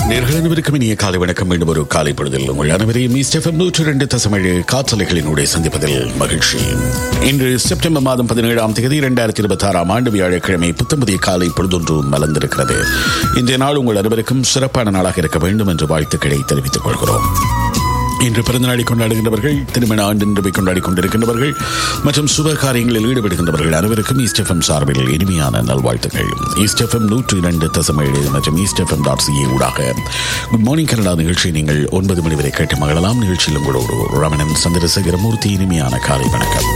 நேர்கள் அனைவருக்கும் இனிய காலை வணக்கம் மீண்டும் ஒரு காலை பொழுதில் உங்கள் அனைவரையும் ஸ்டெஃபம் நூற்றி ரெண்டு தசமேழு காற்றலைகளினுடைய சந்திப்பதில் மகிழ்ச்சி இன்று செப்டம்பர் மாதம் பதினேழாம் தேதி இரண்டாயிரத்தி இருபத்தி ஆறாம் ஆண்டு வியாழக்கிழமை புத்தம்பதிய காலை பொழுதொன்று மலர்ந்திருக்கிறது இன்றைய நாள் உங்கள் அனைவருக்கும் சிறப்பான நாளாக இருக்க வேண்டும் என்று வாழ்த்துக்களை தெரிவித்துக் கொள்கிறோம் இன்று பிறந்தநாளை கொண்டாடுகின்றவர்கள் திருமண ஆண்டு நிறுவை கொண்டாடி கொண்டிருக்கின்றவர்கள் மற்றும் சுப காரியங்களில் ஈடுபடுகின்றவர்கள் அனைவருக்கும் ஈஸ்டெஃபம் சார்பில் இனிமையான நல்வாழ்த்துக்கள் ஈஸ்டெஃபம் நூற்றி இரண்டு தசமேழு மற்றும் ஈஸ்டெஃபம் டாட் சிஏ ஊடாக குட் மார்னிங் கனடா நிகழ்ச்சி நீங்கள் ஒன்பது மணி வரை கேட்டு மகளலாம் நிகழ்ச்சியில் உங்களோடு ரமணன் சந்திரசேகரமூர்த்தி இனிமையான காலை வணக்கம்